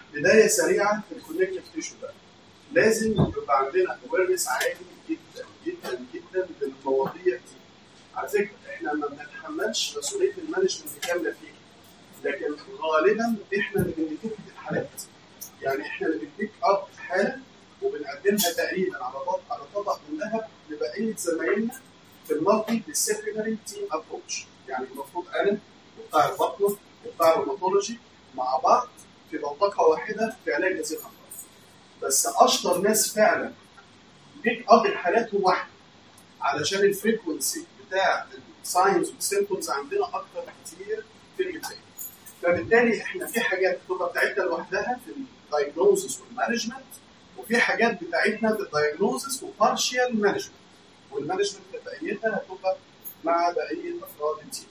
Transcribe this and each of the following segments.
بدايه سريعه في الكونكتيف تيشو ده لازم يبقى عندنا اويرنس عالي جدا جدا جدا بالمواضيع دي على فكره احنا ما بنتحملش مسؤوليه المانجمنت كامله فيه لكن غالبا احنا اللي بنديتكت الحالات يعني احنا اللي بنبيك اب حاله وبنقدمها تقريبا على طبق على طبق من ذهب لبقيه زمايلنا في المالتي ديسيبلينري تيم ابروتش يعني المفروض انا وبتاع البطنه وبتاع الروماتولوجي مع بعض في منطقه واحده في علاج هذه الامراض بس اشطر ناس فعلا بيك اب الحالات هو واحد علشان الفريكونسي بتاع الساينز والسيمبتومز عندنا اكتر كتير في الجبال فبالتالي احنا في حاجات بتبقى بتاعتنا لوحدها في الدايجنوزس والمانجمنت وفي حاجات بتاعتنا في الدايجنوزس وبارشال مانجمنت والمانجمنت بقيتها هتبقى مع بقيه افراد التيم.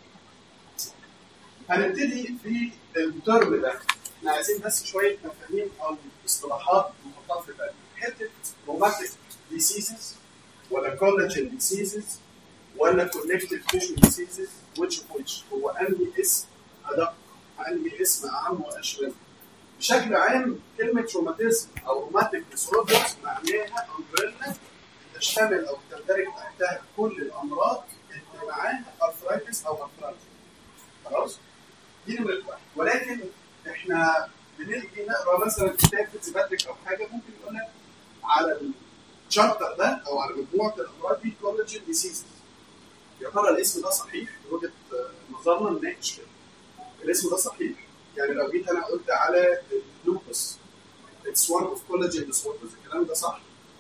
هنبتدي في الترم ده احنا عايزين بس شويه مفاهيم او اصطلاحات نحطها في بالنا حته روماتيك ديسيزز ولا كولاجين ديسيزز ولا كونكتيف تيشو ديسيزز which of which هو انهي اسم ادق انهي اسم اعم واشمل بشكل عام كلمه روماتيزم او روماتيك ديسوردرز معناها امبريلا تشتمل او تندرج تحتها كل الامراض اللي معاها ارثرايتس او ارثرايتس خلاص دي نمره واحد ولكن احنا بنيجي نقرا مثلا كتاب فيتزباتريك او حاجه ممكن يقول لك على الشابتر ده او على مجموعه الامراض دي كولاجين ديسيزز يا ترى الاسم ده صحيح من وجهه نظرنا نناقش كده الاسم ده صحيح يعني لو جيت انا قلت على اللوبس اتس وان اوف كولاجين ديسوردرز الكلام ده صح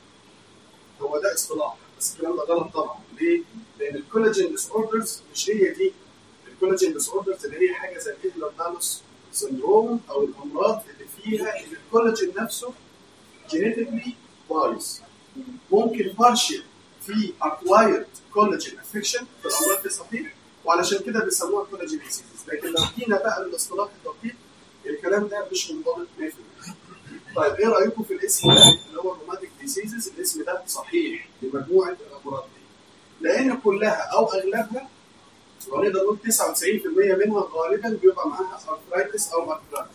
هو ده اصطلاح بس الكلام ده غلط طبعا ليه؟ لان الكولاجين ديسوردرز مش هي دي الكولاجين ديسوردرز اللي هي حاجه زي الاهلر دالوس سندروم او الامراض اللي فيها ان الكولاجين نفسه جينيتيكلي بايظ ممكن بارشل في اكوايرد كولاجين افكشن في الامراض دي صحيح وعلشان كده بيسموها كولاجين ديسيزز لكن لو جينا بقى للاصطلاح الدقيق الكلام ده مش منضبط 100% طيب ايه رايكم في الاسم ده اللي هو الروماتيك ديسيزز الاسم ده صحيح لمجموعه الامراض دي لان كلها او اغلبها ونقدر نقول 99% منها غالبا بيبقى معاها ارثرايتس او ارثرايتس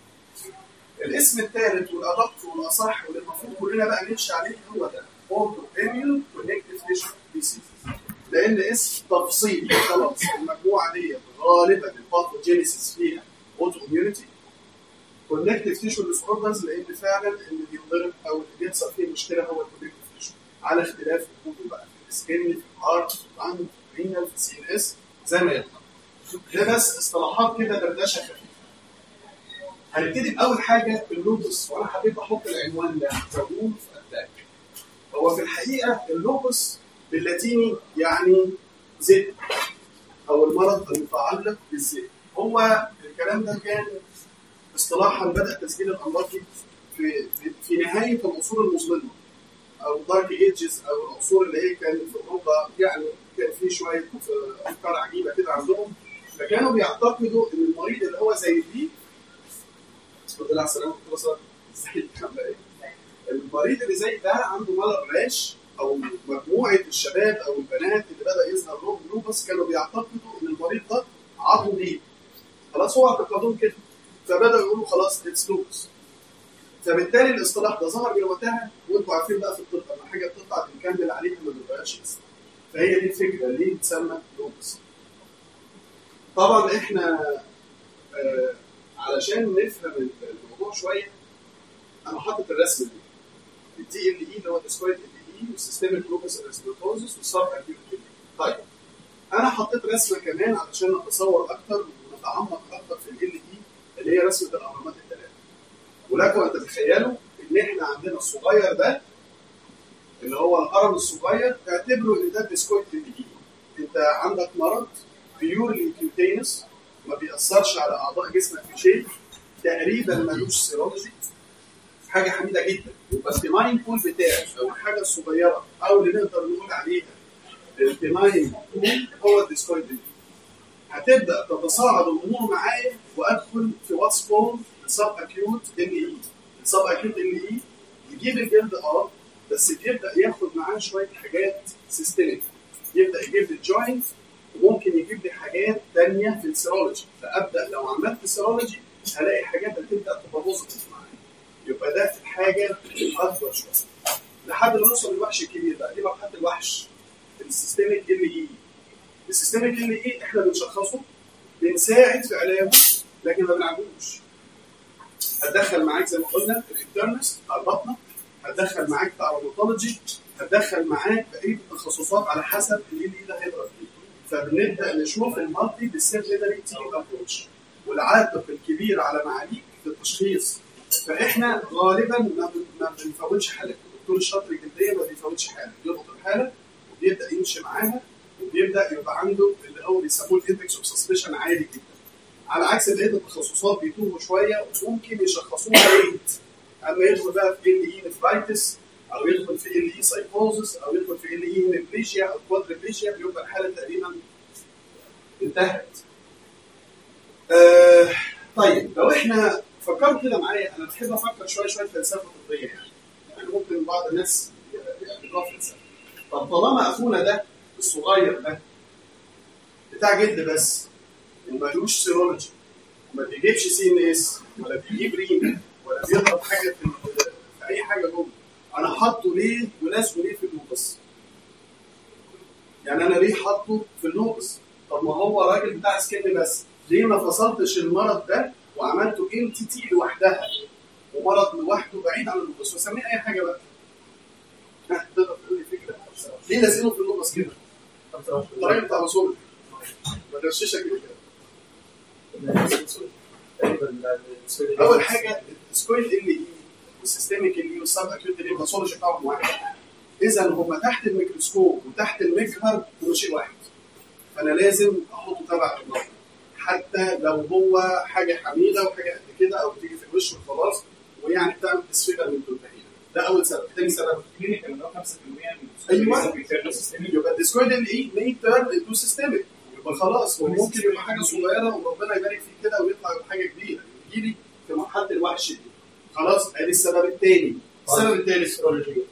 الاسم الثالث والادق والاصح واللي المفروض كلنا بقى نمشي عليه هو ده اوتو اميون كونكتيف تيشو ديسيز لان اسم تفصيل خلاص المجموعه دي غالبا الباثوجينيسيس فيها اوتو اميونيتي كونكتيف تيشو ديس اوردرز لان فعلا اللي بينضرب او اللي بيحصل فيه مشكله هو الكونكتيف تيشو على اختلاف وجوده بقى في السكين في الهارت في اللنج في الرينال في السي ان اس زي ما يطلع ده بس اصطلاحات كده دردشه خفيفه هنبتدي باول حاجه اللوبس وانا حبيت احط العنوان ده زبون اتاك هو في الحقيقه اللوبس باللاتيني يعني زيت او المرض المتعلق بالزيت هو الكلام ده كان اصطلاحا بدا تسجيل الامراض دي في في, في نهايه العصور المظلمه او دارك ايجز او العصور اللي هي كانت في اوروبا يعني كان في شويه افكار عجيبه كده عندهم فكانوا بيعتقدوا ان المريض اللي هو زي دي الحمد لله على السلامه كنت بصر ازيك عامله ايه؟ المريض اللي زي ده عنده مرض راش او مجموعه الشباب او البنات اللي بدا يظهر لهم لوبس كانوا بيعتقدوا ان المريض ده عضو دي خلاص هو اعتقادهم كده فبداوا يقولوا خلاص اتس لوبس فبالتالي الاصطلاح ده ظهر من وقتها وانتوا عارفين بقى في الطب لما حاجه بتطلع بنكمل عليها ما بيبقاش اسم فهي دي الفكره ليه بتسمى لوبس طبعا احنا آه علشان نفهم الموضوع شويه انا حاطط الرسم دي الدي ال اي اللي هو الديسكويد ال اي والسيستميك لوبس ارستروتوزس والسب اكيوت طيب انا حطيت رسمه كمان علشان نتصور اكتر ونتعمق اكتر في ال اي اللي هي رسمه الاهرامات الثلاثه ولكم ان تتخيلوا ان احنا عندنا الصغير ده اللي هو الهرم الصغير اعتبره ان ده الديسكويد ال اي انت عندك مرض بيورلي كيوتينس ما بيأثرش على اعضاء جسمك في شيء تقريبا ملوش سيرولوجي حاجه حميده جدا يبقى التماين بول بتاعي او الحاجه الصغيره او اللي نقدر نقول عليها التماين بول هو الديسكويد دي. هتبدا تتصاعد الامور معايا وادخل في واتس كولد سب اكيوت ال اي السب اكيوت ال اي يجيب الجلد اه بس بيبدا ياخد معاه شويه حاجات سيستميك يبدا يجيب لي الجوينت وممكن يجيب لي حاجات ثانيه في السيرولوجي فابدا لو عملت سيرولوجي هلاقي حاجات هتبدا تبقى بوزيتيف معايا يبقى ده الحاجه الاكبر شويه لحد ما نوصل للوحش الكبير بقى دي مرحله الوحش السيستميك ال اي السيستميك ال اي احنا بنشخصه بنساعد في علاجه لكن ما بنعالجوش هتدخل معاك زي ما قلنا في الانترنس بتاع البطنه هتدخل معاك في الروماتولوجي هتدخل معاك بقيه التخصصات على حسب ال اي ده هيضرب فيه فبنبدا نشوف المالتي ديسيبلينري تيم ابروتش والعاتق الكبير على معاليك في التشخيص فاحنا غالبا ما بن- ما بنفوتش حاله الدكتور الشاطر الجلديه ما بيفوتش حاله بيضبط الحاله وبيبدا يمشي معاها وبيبدا يبقى عنده اللي هو بيسموه الاندكس اوف سسبشن عالي جدا على عكس بقيه التخصصات بيتوهوا شويه وممكن يشخصوها ليت اما يدخل بقى في ال اي نفرايتس او يدخل في ال اي سايكوزس او يدخل في ال اي نيبليشيا او كوادريبليشيا بيبقى الحاله تقريبا انتهت. آه طيب لو احنا فكرت كده معايا انا بحب افكر شويه شويه فلسفه طبيه يعني يعني ممكن بعض الناس يعني يضاف فلسفه طب طالما اخونا ده الصغير ده بتاع جلد بس ومالوش سيرولوجي وما بيجيبش سي ان اس ولا بيجيب رين ولا بيضرب حاجه في, في اي حاجه جوه انا حاطه ليه وناسه ليه في اللوبس يعني انا ليه حاطه في اللوبس طب ما هو راجل بتاع سكن بس ليه ما فصلتش المرض ده وعملته انتيتي لوحدها ومرض لوحده بعيد عن اللوبس وسميه اي حاجه بقى ها، تقدر تقول لي فكره ليه لازمه في اللوبس كده؟ الطريقه بتاع وصول ما تغششك كده اول حاجه السكويل ال اي والسيستميك ال اي والسب اكيوت ال اي الباثولوجي بتاعهم واحد اذا هم تحت الميكروسكوب وتحت المجهر هو شيء واحد فانا لازم احطه تبع النظر حتى لو هو حاجه حميده وحاجه قد كده او بتيجي في الوش وخلاص ويعني بتعمل تسفير من تنتهي ده اول سبب ثاني سبب كلينيكال اللي هو 5% من ايوه بيترن سيستميك يبقى الديسكويد ال اي مي تيرن انتو سيستميك يبقى خلاص هو ممكن يبقى حاجه صغيره وربنا يبارك فيك كده ويطلع يبقى حاجه كبيره يجي لي في مرحله الوحش دي خلاص ادي السبب الثاني السبب الثالث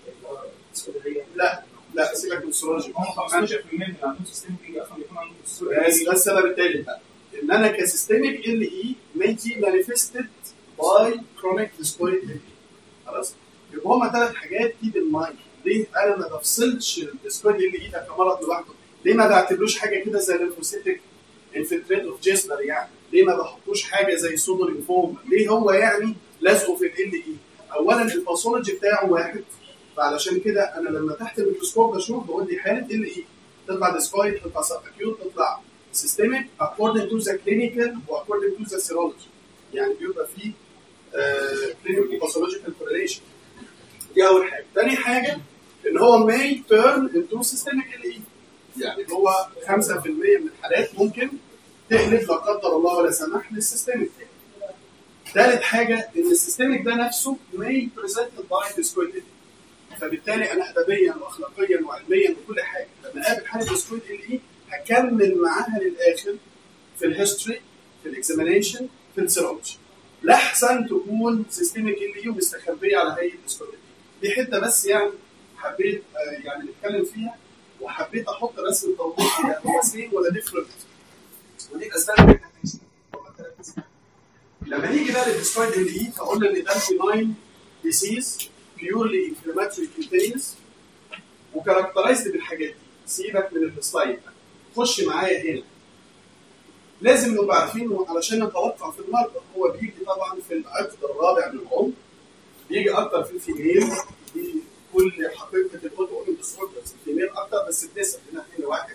لا لا سيبك من السيرولوجي هم 15% من اللي عندهم سيستميك يجي اصلا يكون عندهم الصوره بس ده السبب الثالث بقى ان انا كسيستميك ال اي ميجي مانيفستد باي كرونيك ديسكويد ال اي خلاص يبقى هما ثلاث حاجات كيب ان مايند ليه انا ما بفصلش الديسكويد ال اي ده كمرض لوحده ليه ما بعتبروش حاجه كده زي الليمفوسيتك انفلتريت اوف جيسلر يعني ليه ما بحطوش حاجه زي سودو لينفوما ليه هو يعني لازقه في ال اي اولا الباثولوجي بتاعه واحد فعلشان كده انا لما تحت الميكروسكوب بشوف بقول دي حاله ال اي تطلع ديسكويد تطلع سب اكيوت تطلع سيستميك according to the clinical و according to the serology يعني بيبقى فيه clinical pathological correlation دي اول حاجه تاني حاجه ان هو may turn into systemic LE يعني هو 5% من الحالات ممكن تقلب لا قدر الله ولا سمح للسيستميك ثالث حاجه ان السيستميك ده نفسه may present by discoid فبالتالي انا ادبيا واخلاقيا وعلميا وكل حاجه لما اقابل حاله ديسكويد ال اي هكمل معاها للاخر في الهيستوري في الاكزامينيشن في السيرولوجي لاحسن تكون سيستميك ال اي ومستخبيه على هيئه ديسكويد دي حته بس يعني حبيت آه، يعني نتكلم فيها وحبيت احط رسم توضيح فيها هو سيم ولا ديفرنت ودي الاسباب اللي احنا هنشتغل. هما ثلاث أسباب. لما نيجي بقى للديسكويد ال اي فقلنا ان ده benign disease purely inflammatory cutaneous وكاركترايزد بالحاجات دي سيبك من السلايد ده خش معايا هنا لازم نبقى عارفين علشان نتوقع في المرضى هو بيجي طبعا في العقد الرابع من العمر بيجي اكتر في الفيميل دي كل حقيقه الاوتو ايمون ديسوردرز الفيميل اكتر بس بنسب هنا 2 لواحد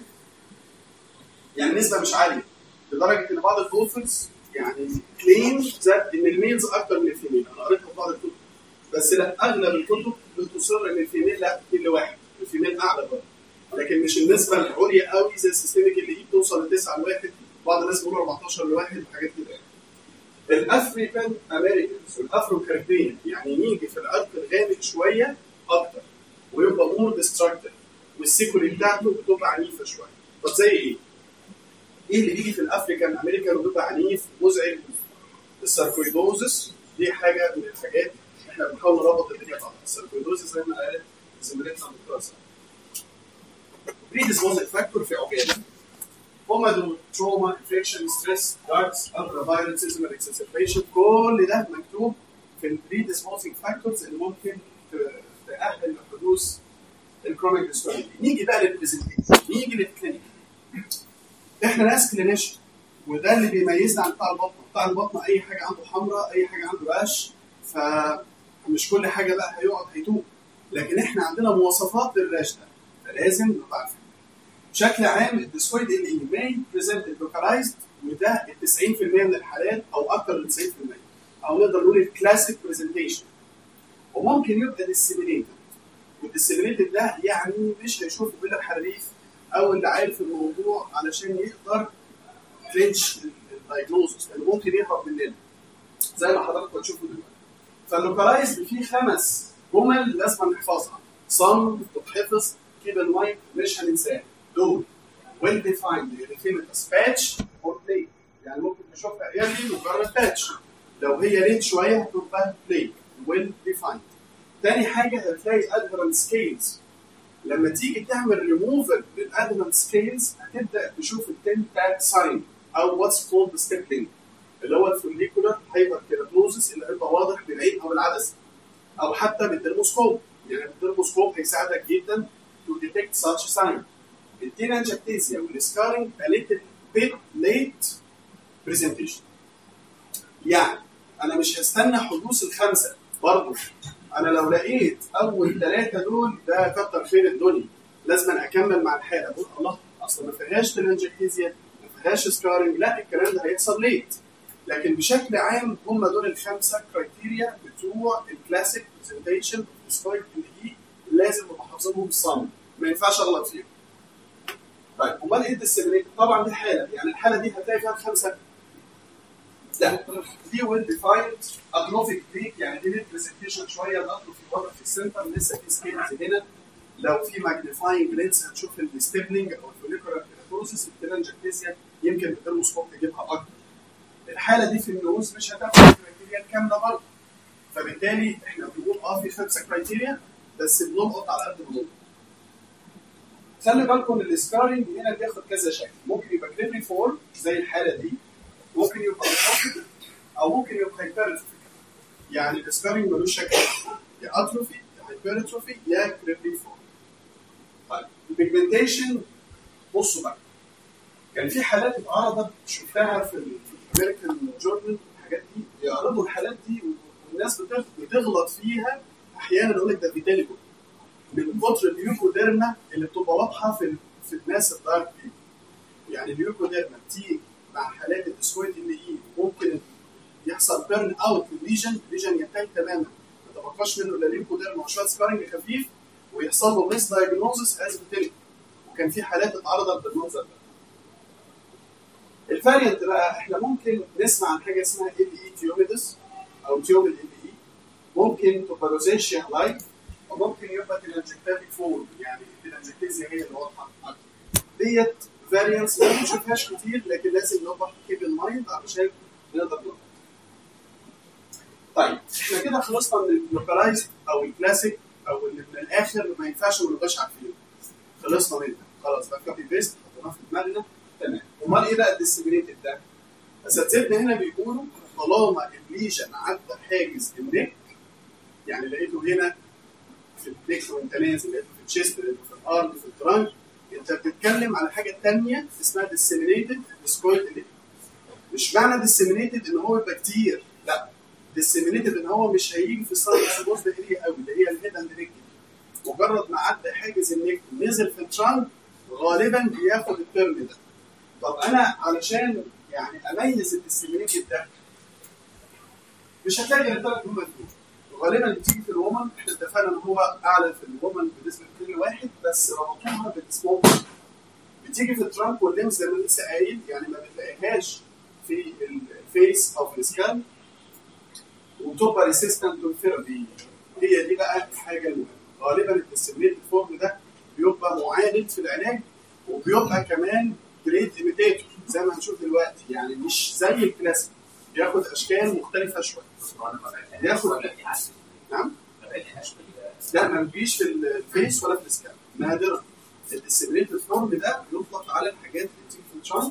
يعني نسبه مش عاليه لدرجه ان بعض الدولفينز يعني كليم ذات ان الميلز اكتر من الفيميل انا قريتها في بعض الكتب بس لا اغلب الكتب بتصر ان الفيميل لا 2 لواحد الفيميل اعلى برضه لكن مش النسبه العليا قوي زي السيستميك اللي هي بتوصل ل 9 لواحد بعض الناس بيقولوا 14 لواحد وحاجات كده يعني. الافريكان امريكانز والافرو كاربين يعني نيجي في العرق الغامق شويه اكتر ويبقى مور ديستراكتيف والسيكولي بتاعته بتبقى عنيفه شويه طب زي ايه؟ ايه اللي بيجي في الافريكان امريكان وبيبقى عنيف مزعج الساركويدوزس دي حاجه من الحاجات احنا بنحاول نربط الدنيا بعض الساركويدوزس زي ما قالت زميلتنا الدكتوره ساره بريديسبوزنج فاكتور في عجاله هما دول تروما تروما انفكشن ستريس داركس الترا فايولنت سيزمال اكسسربيشن كل ده مكتوب في البري ديسبوزنج فاكتورز اللي ممكن ت- تأهل لحدوث الكرونيك ديستروفي نيجي بقى للبرزنتيشن نيجي للكلينيك احنا ناس كلينيشن وده اللي بيميزنا عن بتاع البطنه بتاع البطنه اي حاجه عنده حمراء اي حاجه عنده قش فمش كل حاجه بقى هيقعد هيتوب لكن احنا عندنا مواصفات للراش ده فلازم نبقى عارفين بشكل عام الديسكويد ال اي ماي بريزنت لوكالايزد وده 90% من الحالات او اكثر من 90% او نقدر نقول الكلاسيك برزنتيشن وممكن يبقى ديسيمينيتد والديسيمينيتد ده يعني مش هيشوف بلا الحريف او اللي عارف الموضوع علشان يقدر كلينش الدايجنوزس لانه ممكن يهرب مننا زي ما حضراتكم هتشوفوا دلوقتي فاللوكالايزد فيه خمس جمل لازم نحفظها صم تتحفظ كيب ان مايند مش هننساها دول ويل ديفايند ايريثيمتس باتش اور بلاي يعني ممكن تشوفها ايرلي مجرد باتش لو هي ليت شويه هتبقى بلاي ويل ديفايند تاني حاجه هتلاقي ادفرنت سكيلز لما تيجي تعمل ريموفل للادفرنت سكيلز هتبدا تشوف التن تاج ساين او واتس كولد ستيبلينج اللي هو الفوليكولار هايبر كيراتوزس اللي هيبقى واضح بالعين او العدسه او حتى بالدرموسكوب يعني الدرموسكوب هيساعدك جدا to detect such sign التينانجكتيزيا والسكارينج a little bit late presentation يعني انا مش هستنى حدوث الخمسه برضه انا لو لقيت اول ثلاثه دول ده كتر خير الدنيا لازم أنا اكمل مع الحاله اقول الله اصل ما فيهاش تينانجكتيزيا ما فيهاش سكارينج لا الكلام ده هيحصل ليت لكن بشكل عام هم دول الخمسه كرايتيريا بتوع الكلاسيك برزنتيشن سكايب اللي دي لازم نبقى حافظينهم بالصمت ما ينفعش اغلط فيهم. طيب امال ايه الديسيمينيت؟ طبعا دي حاله يعني الحاله دي هتلاقي فيها خمسه لا دي ويل ديفايند اتروفيك بريك يعني دي ليت برزنتيشن شويه الاتروفي واضح في السنتر لسه في سكيلز هنا لو في ماجنيفاينج لينس هتشوف الستيبلينج او الفوليكولار كيراتوزس التلانجكتيزيا يمكن بالدرموسكوب تجيبها اكتر. الحاله دي في النوز مش هتاخد الكرايتيريا الكامله برضه فبالتالي احنا بنقول اه في خمسه كرايتيريا بس بنلقط على قد ما نقدر. خلي بالكم السكارينج هنا بياخد كذا شكل ممكن يبقى كريبري فور زي الحاله دي ممكن يبقى اتروفي او ممكن يبقى هايبرتروفي يعني السكارينج ملوش شكل يا اتروفي يا هايبرتروفي يا كريبري فور طيب البيجمنتيشن بصوا بقى كان في حالات اتعرضت شفتها في الامريكان جورنال الحاجات دي بيعرضوا الحالات دي والناس بتغ- بتغلط فيها احيانا يقول لك ده فيتاليكو من كتر اليوكوديرما اللي بتبقى واضحه في ال- في الناس الدارك دي يعني اليوكوديرما بتيجي مع حالات الديسكويد اللي ايه ممكن يحصل بيرن اوت للليجن الليجن ينتهي تماما ما تبقاش منه الا اليوكوديرما وشويه سكارنج خفيف ويحصل له ميس دايجنوزس از فيتاليكو وكان في حالات اتعرضت بالمنظر ده الفاريانت بقى احنا ممكن نسمع عن حاجه اسمها ال اي تيوميدس او تيوم ال اي ممكن تبقى روزيشيا لايك وممكن يبقى تلانجكتاتيك فول يعني التلانجكتيزيا هي اللي واضحه اكتر ديت فاريانتس ما بنشوفهاش كتير لكن لازم نبقى كيب ان مايند علشان نقدر نقدر طيب احنا كده خلصنا من اللوكالايزد او الكلاسيك او اللي من الاخر ما ينفعش ما نبقاش عارفينه خلصنا منه خلاص ده كوبي بيست حطيناه في دماغنا تمام امال ايه بقى الديسيمينيتد ده؟ اساتذتنا هنا بيقولوا طالما الليجن عدى حاجز النك يعني لقيته هنا في النك وانت نازل لقيته في الشيست لقيته في الارم في الترانك انت بتتكلم على حاجه ثانيه اسمها ديسيمينيتد ديسكويد مش معنى ديسيمينيتد ان هو يبقى كتير لا ديسيمينيتد ان هو مش هيجي في الساينس بوز اريا قوي اللي هي الهيد اند نيك مجرد ما عدى حاجز النك ونزل في الترانك غالبا بياخد الترم ده طب انا علشان يعني اميز الديسيمينيتد ده مش هتلاقي غير الثلاث جمل دول غالبا بتيجي في الومن احنا اتفقنا ان هو اعلى في الومن بالنسبه لكل واحد بس ربطوها بالسمول بتيجي في الترانك والليمز زي ما أنا لسه قايل يعني ما بتلاقيهاش في الفيس او في السكان وتبقى ريسيستنت ثيرابي هي دي بقى الحاجه المهمه غالبا الديسيمينيتد فورم ده بيبقى معاند في العلاج وبيبقى كمان جريد ايميتيتور زي ما هنشوف دلوقتي يعني مش زي الكلاسيك بياخد اشكال مختلفه شويه بياخد نعم لا ما بيجيش في الفيس ولا في السكان نادرا الديسيمينيتد فورم ده بيطلق على الحاجات اللي بتيجي في الشان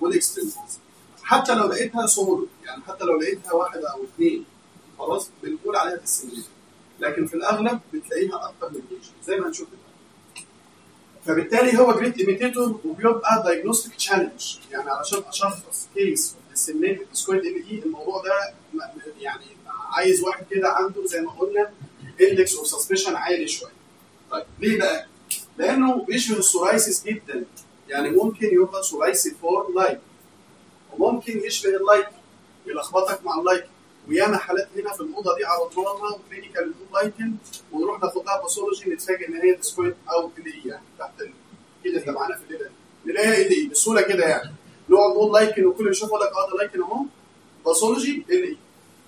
والاكستريمز حتى لو لقيتها سمول يعني حتى لو لقيتها واحده او اثنين خلاص بنقول عليها ديسيمينيت لكن في الاغلب بتلاقيها اكتر من ليجن زي ما هنشوف دلوقتي فبالتالي هو جريد ايميتيتور وبيبقى دايجنوستيك تشالنج يعني علشان اشخص كيس ديسيمينيتد سكويد ال اي الموضوع ده م- م- يعني عايز واحد كده عنده زي ما قلنا اندكس اوف سسبشن عالي شويه طيب ليه بقى؟ لانه بيشبه السورايسيس جدا يعني ممكن يبقى سورايسي فور لايك وممكن يشبه اللايك يلخبطك مع اللايك وياما حالات هنا في الاوضه دي عرضناها وكلينيكال بنقول لايكن ونروح ناخد لها باثولوجي نتفاجئ ان هي ديسكويد او ال اي يعني تحت ال- كده اللي معانا في الليله دي نلاقيها ال اي بسهوله كده يعني نقعد نقول لايكن وكل يشوف يقول لك اه ده لايكن اهو باثولوجي ال اي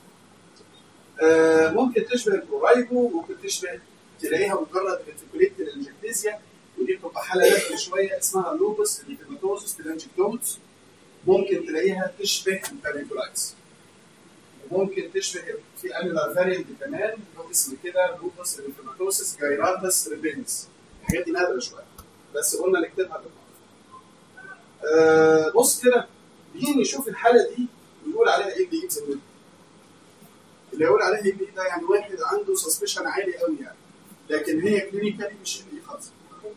آه، ممكن تشبه البرورايبو ممكن تشبه تلاقيها مجرد ريتيكوليت الانجكتيزيا ودي بتبقى حاله نادره شويه اسمها اللوبس الهيماتوزس الانجكتومس ممكن تلاقيها تشبه الباريكولايتس وممكن تشبه في انيلار فارينت كمان له اسم كده لوبس الهيماتوسس جايراتس ريبينس الحاجات دي نادره شويه بس قلنا نكتبها بالمره آه بص كده مين يشوف الحاله دي ويقول عليها ايه اللي يجزم اللي يقول عليها ايه اللي ده يعني واحد عنده سسبشن عالي قوي يعني لكن هي كلينيكالي مش اللي خالص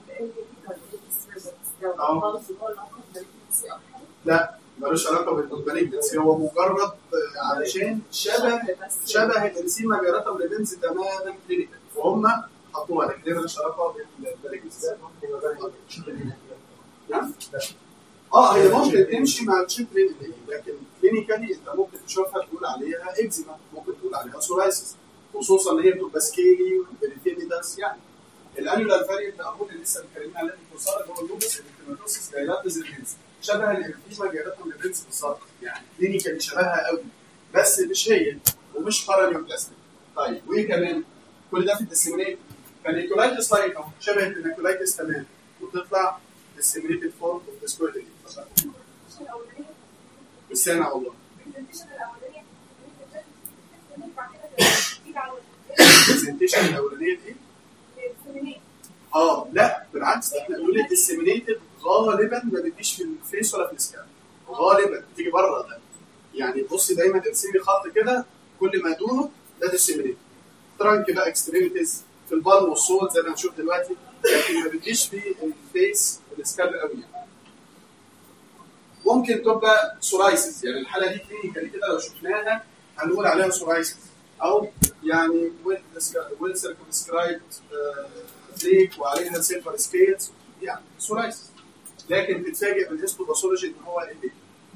لا ملوش علاقه بالمالجنسي هو مجرد آه، علشان شبه شبه الانسيما جيراتم ليبنز تماما كلينيكال وهم حطوها لكن هي ملهاش علاقه بالمالجنسي نعم اه هي ممكن تمشي مع الشيب كلينيكالي لكن كلينيكالي انت ممكن تشوفها تقول عليها اكزيما ممكن تقول عليها سورايسيس خصوصا ان هي بتبقى سكيلي وبريتينيداس يعني الانيولار فارينت اقول اللي لسه اتكلمنا عليه في الكورسات اللي هو اللوبس الكيماتوسيس جايلاتس الفينس شبه الانفيما جايلاتهم الفينس بالظبط يعني كلينيكالي شبهها قوي بس مش هي ومش بارانيوبلاستيك طيب وايه كمان؟ كل ده في الديسيمينيت كانيكولايتس طيب اهو شبه الكانيكولايتس تمام وتطلع disseminated form of discoidity بالسامع والله البرزنتيشن الاولانيه دي اه لا بالعكس ده احنا بنقول الديسيمينيتد غالبا ما بتجيش في الفيس ولا في السكان غالبا بتيجي بره ده يعني بص دايما ارسم لي خط كده كل ما دونه ده ديسيمينيتد ترانك بقى اكستريميتيز في البال والصوت زي ما هنشوف دلوقتي لكن ما بتجيش في الفيس والسكالب قوي يعني. ممكن تبقى سورايسيس يعني الحاله دي كلينيكالي كده لو شفناها هنقول عليها سورايسيس او يعني ويل سيركمسكرايبد فليك وعليها سيلفر سكيلز يعني سورايسيس لكن تتفاجئ بالهيستوباثولوجي ان هو ايه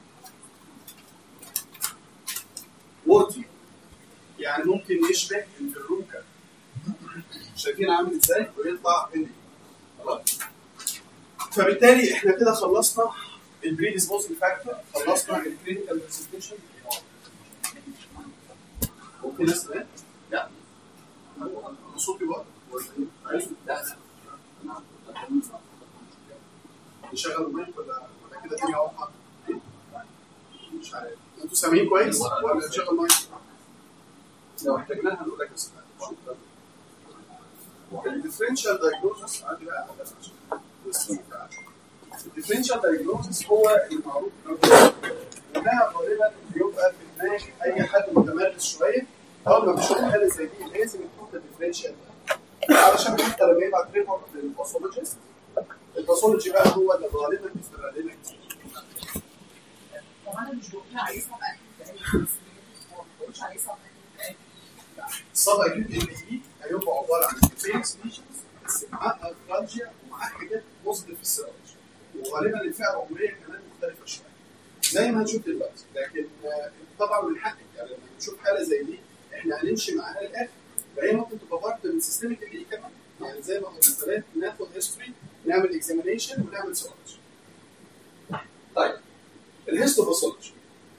وورتي يعني ممكن يشبه الروكا شايفين عامل ازاي ويطلع مني خلاص فبالتالي احنا كده خلصنا البري ديسبوزل فاكتور خلصنا الكلينيكال برزنتيشن ممكن ناس تانية؟ لا صوتي بقى ولا ايه؟ عايز لا نشغل المايك ولا ولا كده الدنيا واضحه؟ إيه؟ مش عارف انتوا سامعين كويس ولا نشغل مايك؟ لو احتاجناها هنقول لك بس شكرا الديفرنشال دايجنوزس عندي بقى الديفرنشال دايجنوزس هو المعروف وده غالبا بيبقى في دماغ اي حد متمرس شويه اول ما بيشوف حاله زي دي لازم يحط الديفرنشال علشان حتى لما يبعت ريبورت للباثولوجيست الباثولوجي بقى هو اللي غالبا بيفرق لنا كتير هو انا مش بقول عليه صبع اكيد ما بقولش عليه صبع اكيد الصب اكيد ال اي هيبقى عباره عن فيكس ليشنز بس معاه افراجيا ومعاه حاجات بوزيتيف في السيرولوجي وغالبا الفئه العمريه كمان مختلفه شويه زي ما هنشوف دلوقتي لكن آه، طبعا من حقك يعني لما نشوف حاله زي دي احنا هنمشي معاها للاخر فهي ممكن تبقى بارت من سيستمك ال كمان يعني زي ما قلنا مثلا ناخد هيستوري نعمل اكزامينيشن ونعمل سيرولوجي طيب الهيستوباثولوجي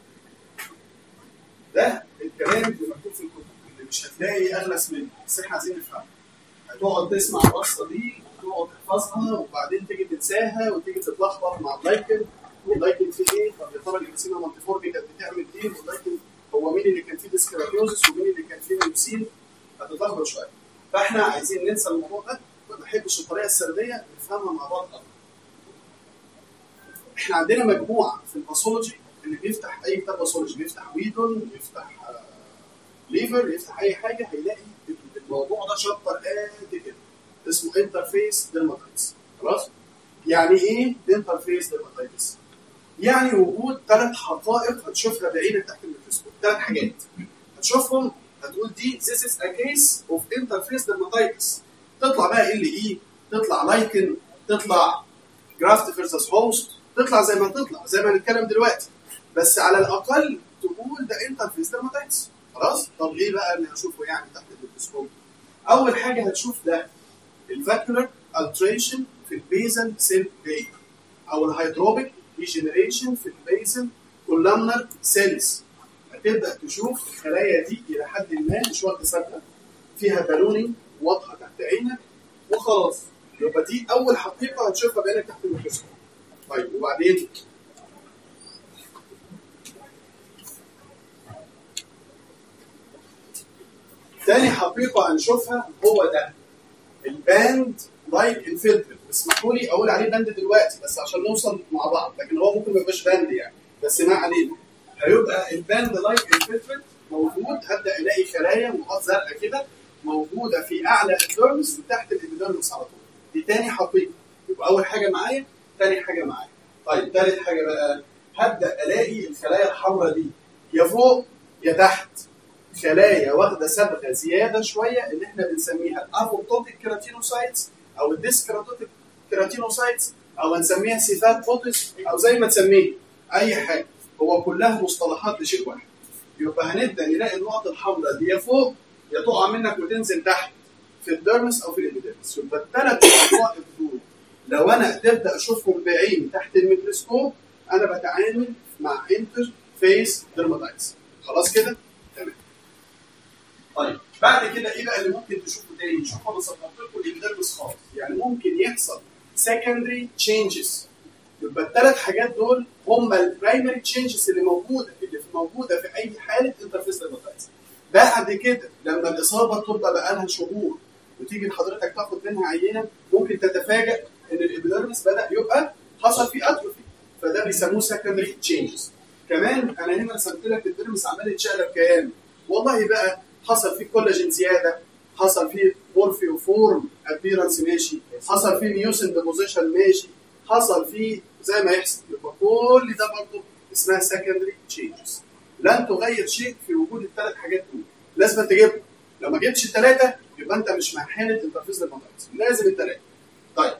ده الكلام اللي مكتوب في الكتب اللي مش هتلاقي اغلس منه بس احنا عايزين نفهمه هتقعد تسمع القصه دي وتقعد تحفظها وبعدين تيجي تنساها وتيجي تتلخبط مع اللايكن واللايكن فيه ايه طب يا ترى الانسيما مالتيفورمي كانت بتعمل ايه واللايكن هو مين اللي كان فيه ديسكراتيوزس ومين اللي كان فيه ميوسين هتتلخبط شويه فاحنا عايزين ننسى الموضوع ده ما بحبش الطريقه السرديه نفهمها مع بعض اكتر احنا عندنا مجموعه في الباثولوجي اللي بيفتح اي كتاب باثولوجي بيفتح ويدون بيفتح آه، ليفر يفتح اي حاجه هيلاقي الموضوع ده شابتر قد كده اسمه انترفيس ديرماتايتس خلاص يعني ايه انترفيس ديرماتايتس يعني وجود ثلاث حقائق هتشوفها بعينك تحت الميكروسكوب ثلاث حاجات هتشوفهم هتقول دي this is a case of interface dermatitis تطلع بقى ال اي تطلع لايكن تطلع جرافت فيرسس هوست تطلع زي ما تطلع زي ما هنتكلم دلوقتي بس على الاقل تقول ده انترفيس ديرماتايتس خلاص طب ايه بقى اللي هشوفه يعني تحت الميكروسكوب اول حاجه هتشوف ده الفاكولار التريشن في البيزل سيل لاير او الهيدروبيك ريجنريشن في البيزل كولامنر سيلز هتبدا تشوف الخلايا دي الى حد ما مش واخده ثابته فيها بالونينج واضحه تحت عينك وخلاص يبقى دي اول حقيقه هتشوفها بعينك تحت الميكروسكوب طيب وبعدين تاني حقيقه هنشوفها هو ده الباند لايك انفلترت اسمحوا لي اقول عليه باند دلوقتي بس عشان نوصل مع بعض لكن هو ممكن ما يبقاش باند يعني بس ما علينا هيبقى الباند لايك انفلترت موجود هبدا الاقي خلايا نقاط زرقاء كده موجوده في اعلى الديرمس وتحت الابيديرمس على طول دي تاني حقيقه يبقى اول حاجه معايا تاني حاجه معايا طيب تالت حاجه بقى هبدا الاقي الخلايا الحمراء دي يا فوق يا تحت خلايا واخده صبغه زياده شويه اللي احنا بنسميها الافوبتوتيك كيراتينوسايتس او الديسكراتوتيك كيراتينوسايتس او هنسميها سيفات بوتس او زي ما تسميه اي حاجه هو كلها مصطلحات لشيء واحد يبقى هنبدا نلاقي النقط الحمراء دي يا فوق يا تقع منك وتنزل تحت في الديرمس او في الابيديرمس يبقى الثلاث حقائق دول لو انا قدرت اشوفهم بعيني تحت الميكروسكوب انا بتعامل مع انتر فيس ديرماتايتس خلاص كده تمام طيب بعد كده ايه بقى اللي ممكن تشوفه تاني؟ شوف انا صنفت لكم الابيديرمس خالص يعني ممكن يحصل secondary changes يبقى الثلاث حاجات دول هم البرايمري تشينجز اللي موجوده اللي في موجوده في اي حاله انترفيس ديرماتايتس بعد كده لما الاصابه تبقى بقى لها شهور وتيجي لحضرتك تاخد منها عينه ممكن تتفاجئ ان الابيديرمس بدا يبقى حصل فيه اتروفي فده بيسموه سكندري تشينجز كمان انا هنا رسمت لك الديرمس عمال يتشقلب كيان والله بقى حصل فيه كولاجين زياده حصل فيه مورفيوفورم ابيرنس ماشي حصل فيه ميوسن ديبوزيشن ماشي حصل فيه زي ما يحصل يبقى كل ده برضه اسمها سكندري تشينجز لن تغير شيء في وجود الثلاث حاجات دول لازم تجيبهم لو ما جبتش الثلاثه يبقى انت مش مع حاله انترفيس ديرماتايتس لازم الثلاثه طيب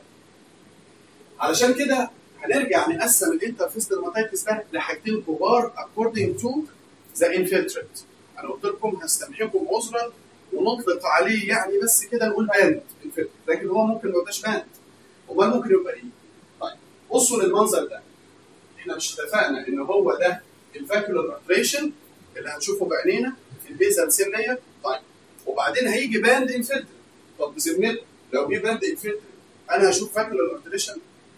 علشان كده هنرجع نقسم الانترفيس ديرماتايتس ده لحاجتين كبار according to the infiltrate انا قلت لكم هستمحكم عذرا ونطلق عليه يعني بس كده نقول باند infiltrate لكن هو ممكن ما يبقاش باند امال ممكن يبقى ايه؟ طيب بصوا للمنظر ده احنا مش اتفقنا ان هو ده الفاكولار ارتريشن اللي هنشوفه بعينينا في البيزل سيل لاير طيب وبعدين هيجي باند انفلتر طب بذمتك لو جه باند انفلتر انا هشوف فاكولار ارتريشن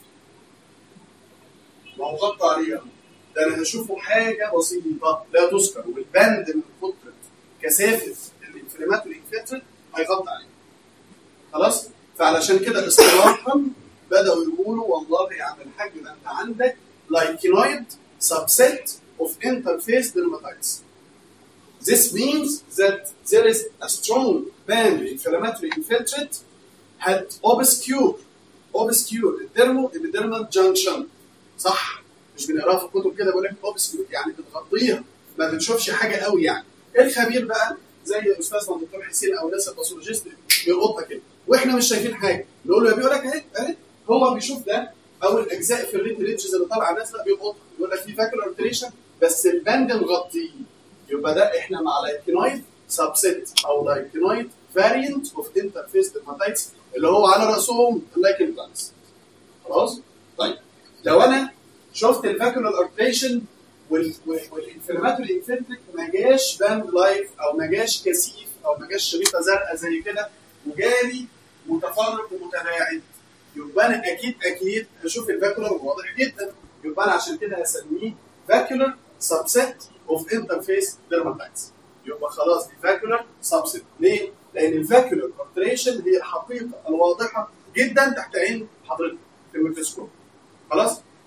ما هو غطى عليه ده انا هشوفه حاجه بسيطه لا تذكر والبند من كتر كثافه الانفلاماتوري انفلتر هيغطي عليه خلاص فعلشان كده اصطلاحا بداوا يقولوا والله يا عم الحاج ده انت عندك لايكينويد subset of interface dermatitis. This means that there is a strong band inflammatory infiltrate had obscure obscure الديرمو epidermal junction صح مش بنقراها في الكتب كده بيقول لك obscure يعني بتغطيها ما بنشوفش حاجه قوي يعني الخبير بقى زي استاذنا الدكتور حسين او الناس الباثولوجيست بيلقطها كده واحنا مش شايفين حاجه نقول له بيقول لك اهي اهي هو بيشوف ده او الاجزاء في الريد ريدجز اللي طالعه نازله بيلقطها يقول لك في فاكر ارتريشن بس البند مغطيه يبقى ده احنا مع لايكينويد سبسيت او لايكينويد فارينت اوف انترفيس ديرماتايتس اللي هو على راسهم اللايكين بلانس خلاص طيب لو انا شفت الفاكولار ارتريشن والانفلاماتوري انفلتريك ما جاش باند لايك او ما جاش كثيف او ما جاش شريطه زرقاء زي كده وجالي متفرق ومتباعد يبقى انا اكيد اكيد هشوف الفاكولار واضح جدا يبقى انا عشان كده هسميه فاكولار سبسيت اوف انترفيس ديرماتايتس يبقى خلاص دي فاكولار سبسيت ليه؟ لان الفاكولار ارتريشن هي الحقيقه الواضحه جدا تحت عين حضرتك في الميكروسكوب خلاص؟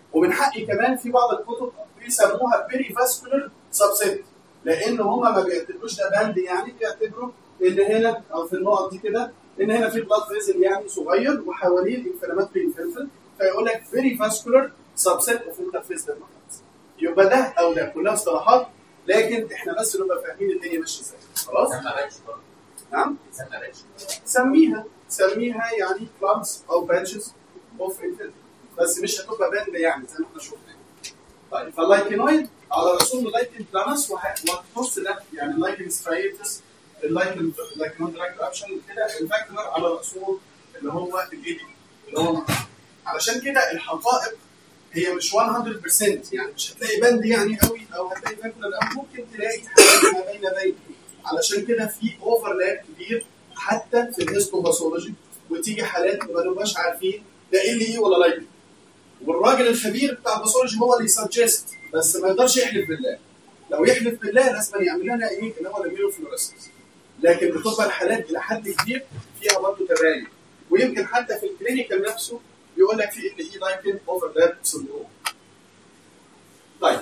ومن حقي كمان في بعض الكتب بيسموها بيري فاسكولار سبسيت لان هم ما بيعتبروش ده باند يعني بيعتبروا ان هنا او في النقط دي كده ان هنا في بلاد فيزل يعني صغير وحواليه الانفلاماتوري انفلفل فيقول لك فيري فاسكولار سبسيت اوف انترفيس ديرماتايتس يبقى ده او ده كلها اصطلاحات لكن احنا بس نبقى فاهمين الدنيا ماشيه ازاي خلاص يسمى راتش برضه نعم يسمى راتش سميها سميها يعني كلابس او بانشز اوف انفلفل بس مش هتبقى باند يعني زي ما احنا شفنا طيب فاللايكينويد على رسوم اللايكن بلانس وهتخص ده يعني اللايكن سترايتس اللايكن اللايكنويد دراج ابشن كده الفاكتور على رسوم اللي هو الايدي اللي هو علشان كده الحقائق هي مش 100% يعني مش هتلاقي بند يعني قوي او هتلاقي فاكتور او ممكن تلاقي حاجات ما بين بين علشان كده في اوفرلاب كبير حتى في الهيستوباثولوجي وتيجي حالات ما نبقاش عارفين ده ايه اللي ايه ولا لايكن والراجل الخبير بتاع الباثولوجي هو اللي يسجست بس ما يقدرش يحلف بالله لو يحلف بالله لازم يعمل لنا ايه اللي هو الاميونوفلوريسنس لكن بتبقى الحالات الى حد كبير فيها برضه تباين ويمكن حتى في الكلينيكال نفسه بيقول لك في ان اي لايكن اوفر لاب سندروم طيب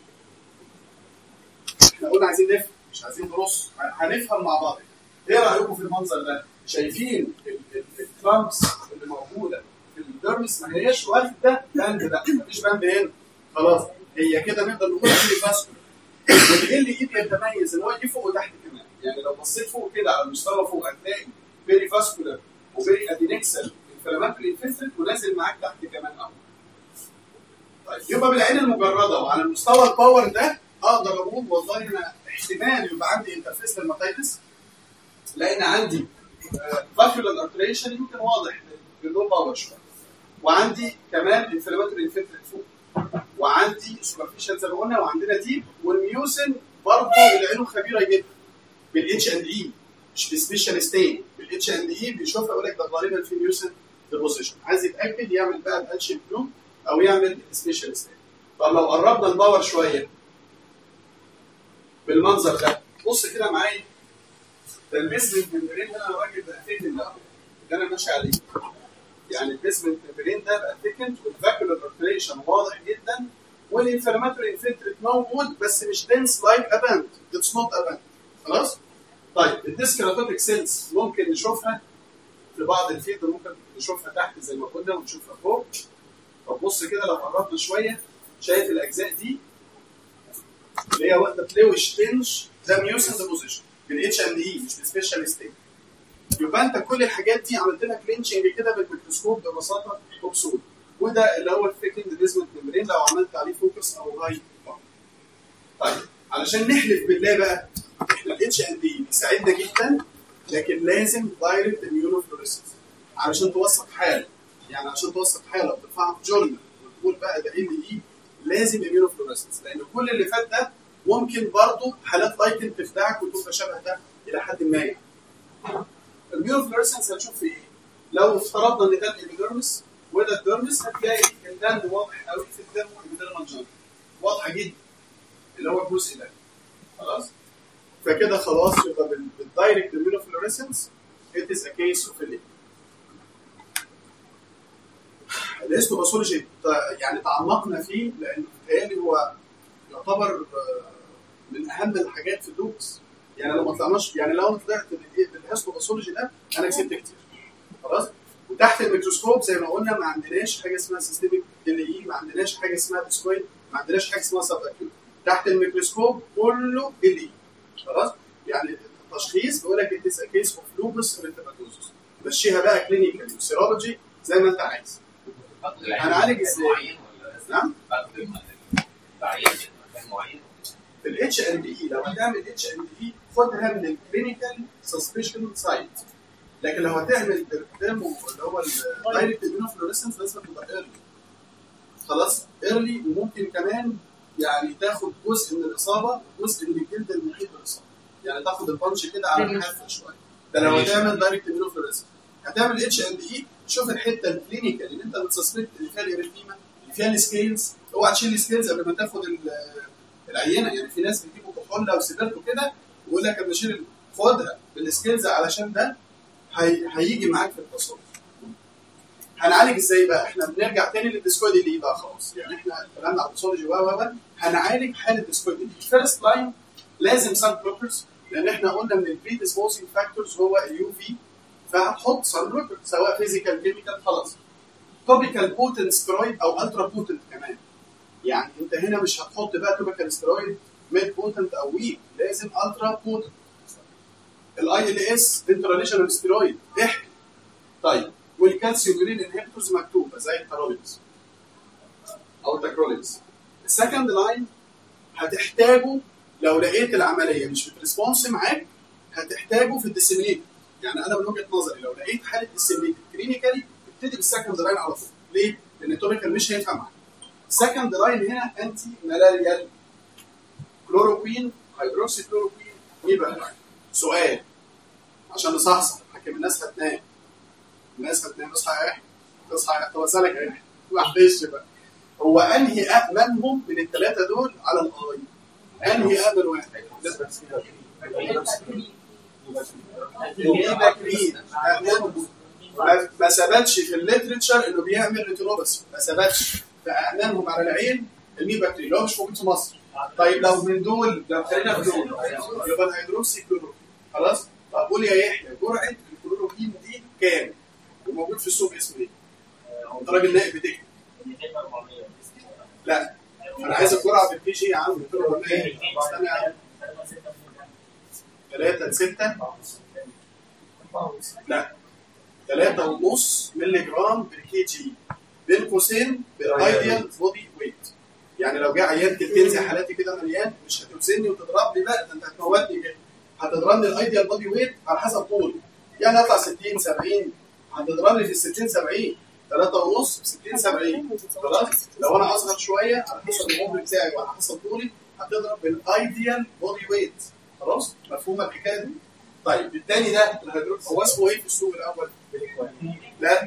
احنا قلنا عايزين نفهم مش عايزين نرص هنفهم مع بعض ايه رايكم في المنظر ده شايفين الكرامبس اللي موجوده في الديرمس ما هياش واخده باند ده مفيش باند هنا خلاص هي كده نقدر نقول في فاسكولار والايه اللي ايه بيتميز ان هو يجي فوق وتحت كمان يعني لو بصيت فوق كده على المستوى فوق هتلاقي فيري فاسكولار وفيري ادينكسل انفلاماتوري انفلتريت ونازل معاك تحت كمان اهو طيب يبقى بالعين المجرده وعلى المستوى الباور ده اقدر اقول والله انا احتمال يبقى عندي انترفيس ديرماتيتس لان عندي فاكيولار ارتريشن يمكن واضح باللو باور شويه وعندي كمان انفلاماتوري انفلتريت فوق وعندي سوبرفيشال زي ما قلنا وعندنا ديب والميوسن برضه العيون خبيره جدا بالاتش اند اي مش بالسبيشال ستين بالاتش اند اي بيشوفها يقول لك ده غالبا في ميوسن ديبوزيشن عايز يتاكد يعمل بقى الاتش بلو او يعمل سبيشال ستين طب لو قربنا الباور شويه بالمنظر ده بص كده معايا ده البيسمنت ممبرين ده انا راجل بقى فين ده اللي انا ماشي عليه يعني البيسمنت ممبرين ده بقى ثيكنت والفاكولار ارتريشن واضح جدا والانفلاماتوري انفلتريت موجود بس مش دنس لايك اباند اتس نوت اباند خلاص؟ طيب الديسكراتوتيك سيلز ممكن نشوفها في بعض الفيلد ممكن نشوفها تحت زي ما قلنا ونشوفها فوق طب بص كده لو قربنا شويه شايف الاجزاء دي اللي هي واخده بلوش تنج ده ميوسن ديبوزيشن بالاتش اند اي مش بالسبيشال ستيت يبقى انت كل الحاجات دي عملت لها كلينشنج كده بالميكروسكوب ببساطه وبسهوله وده اللي هو الثيكند بيزمنت ممبرين لو عملت عليه فوكس او هاي طيب علشان نحلف بالله بقى احنا الاتش ان دي بيساعدنا جدا لكن لازم دايركت اميونوفلوريسنس علشان توثق حاله يعني عشان توثق حاله وترفعها في جورنال وتقول بقى ده ان اي لازم اميونوفلوريسنس لان كل اللي فات ده ممكن برضه حالات لايكن تخدعك وتبقى شبه ده الى حد ما يعني. الاميونوفلوريسنس هتشوف في ايه؟ لو افترضنا ان ده الابيدرمس وده الدرمس هتلاقي الدم واضح قوي في الدم والابيدرمال جانك واضحه جدا اللي هو الجزء ده خلاص فكده خلاص يبقى بال- بالدايركت immunofluorescence it is a case of a الهيستوباثولوجي يعني تعمقنا فيه لانه بيتهيألي هو يعتبر آه، من اهم الحاجات في اللوكس يعني لو ما طلعناش يعني لو انا طلعت بال- بالهيستوباثولوجي ده انا كسبت كتير خلاص وتحت الميكروسكوب زي ما قلنا ما عندناش حاجه اسمها سيستميك ال اي ما عندناش حاجه اسمها ديسكويد ما عندناش حاجه اسمها سب اكيوت تحت الميكروسكوب كله ال اي خلاص يعني التشخيص بيقول لك اتس كيس اوف لوبس ريتيماتوزس مشيها بقى كلينيكال وسيرولوجي زي ما انت عايز هنعالج ازاي؟ معين ولا نعم باخد بعين مكان معين في الاتش ان دي لو هتعمل اتش ان دي خدها من الكلينيكال سسبشن سايت لكن لو هتعمل بالديرمو اللي هو الدايركت اميونوفلوريسنس لازم تبقى ايرلي خلاص ايرلي وممكن كمان يعني تاخد جزء من الاصابه جزء من الجلد المحيط بالاصابه يعني تاخد البانش كده على الحافه شويه ده لو هتعمل دايركت اميونوفلوريسنس هتعمل اتش ان دي شوف الحته الكلينيكال اللي انت بتسسبكت اللي فيها الاريثيما اللي فيها السكيلز اوعى تشيل السكيلز قبل ما تاخد ال- العينه يعني في ناس بيجيبوا كحول او سيبرتو كده ويقول لك انا بشيل خدها بالسكيلز علشان ده هي... هيجي معاك في التصرف هنعالج ازاي بقى؟ احنا بنرجع تاني للديسكويد اللي بقى خلاص يعني احنا كلامنا على الباثولوجي و و و هنعالج حاله الديسكويد اللي فيرست لاين لازم سان بلوكرز لان احنا قلنا ان البري ديسبوزنج فاكتورز هو اليو في فهتحط سان بلوكر سواء فيزيكال كيميكال خلاص توبيكال بوتنت سترويد او الترا بوتنت كمان يعني انت هنا مش هتحط بقى توبيكال سترويد ميد بوتنت او ويك لازم الترا بوتنت الاي ال اس انتراليشنال ستيرويد احكي طيب والكالسيوم يورين انهبيتورز مكتوبه زي التارولينز او التاكرولينز السكند لاين هتحتاجه لو لقيت العمليه مش بتريسبونس معاك هتحتاجه في الديسيمينيت يعني انا من وجهه نظري لو لقيت حاله ديسيمينيت كلينيكالي ابتدي بالسكند لاين على طول ليه؟ لان التوبيكال مش هينفع معاك السكند لاين هنا انتي ملاريال كلوروكوين هيدروكسي كلوروكوين يبقى سؤال عشان نصحصح لكن الناس هتنام الناس هتنام اصحى يا احمد تصحى يا طب اسالك يا احمد معلش بقى هو انهي امنهم من الثلاثه دول على الاي انهي امن واحد الإيباكرين أمنهم ما- ما ثبتش في الليترشر انه بيعمل ريتينوباثي ما ثبتش فاعلانهم على العين الميباكرين اللي هو مش موجود في مصر طيب لو من دول لو خلينا في دول يبقى الهيدروكسي كلوروكين خلاص طب قول يا يحيى جرعه الكلوروكين دي كام؟ وموجود في السوق اسمه ايه؟ انت راجل نائب بتكتب لا انا عايز الجرعه بالبي جي يا عم قلت له ولا ايه؟ استنى يا عم 3 6 لا 3 ونص مللي جرام بر كي جي بين قوسين بالايديال بودي ويت يعني لو جه عيان كلتين زي حالاتي كده مليان مش هتوزني وتضرب لي بقى ده انت هتموتني كده هتضربني الايديال بودي ويت على حسب طولي يعني اطلع 60 70 هتضربني في ال 60 70 3 ونص ب 60 70 خلاص لو انا اصغر شويه على حسب العمر بتاعي وعلى حسب طولي هتضرب بالايديال بودي ويت خلاص مفهومه الحكايه دي؟ طيب الثاني ده الهيدروكس هو اسمه ايه في السوق الاول؟ لا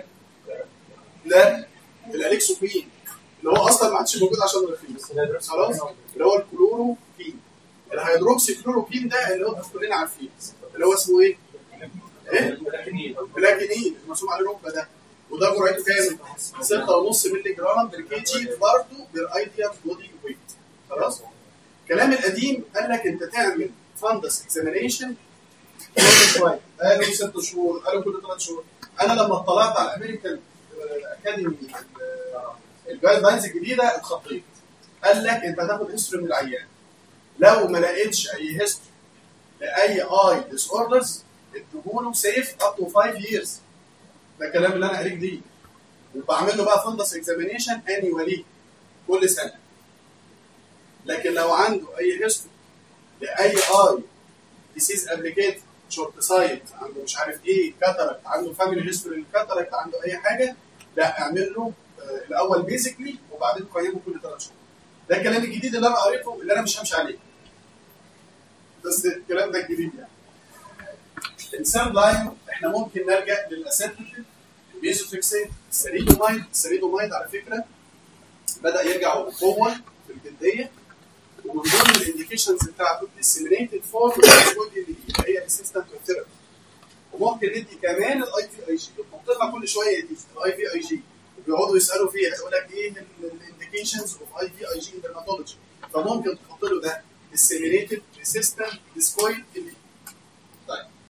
لا الاليكسوكوين اللي هو اصلا ما عادش موجود عشان رخيص خلاص اللي هو الكلوروكين الهيدروكسي كلوروكين ده اللي هو كلنا عارفينه اللي هو اسمه ايه؟ ايه؟ بلاكينين المرسوم عليه ركبه ده وده جرعته كام؟ 6.5 مللي جرام بر كي جي برضه بالايديال بودي ويت خلاص؟ الكلام القديم قال لك انت تعمل فاندس اكزامينيشن كل شويه قالوا ست شهور قالوا كل ثلاث شهور انا لما اطلعت على الامريكان اكاديمي الجايد لاينز الجديده اتخطيت قال لك انت هتاخد هيستوري من العيان لو ما لقيتش اي هيستوري لاي اي ديس اوردرز اديهوله سيف اب تو 5 ييرز ده الكلام اللي انا قريت دي وبعمل له بقى فندس اكزامينيشن انيوالي كل سنه لكن لو عنده اي هيستوري لاي اي ديسيز ابليكيت شورت سايت عنده مش عارف ايه كاتاراكت عنده فاميلي هيستوري للكاتاراكت عنده اي حاجه لا اعمل له آه، الاول بيزيكلي وبعدين قيمه كل ثلاث شهور ده الكلام الجديد اللي انا قريته اللي انا مش همشي عليه بس الكلام ده الجديد يعني الانسان لاين احنا ممكن نلجا للاسيتيك الميزوفيكسين السريدومايد السريدومايد على فكره بدا يرجع بقوه في الجلديه ومن ضمن الانديكيشنز بتاعته disseminated فورم اللي هي اسيستنت ثيرابي وممكن ندي كمان الاي في اي جي بنحطها كل شويه دي الاي في اي جي بيقعدوا يسالوا فيها يقول لك ايه الانديكيشنز اوف اي في اي جي ان dermatology فممكن تحط له ده disseminated resistant discoid اللي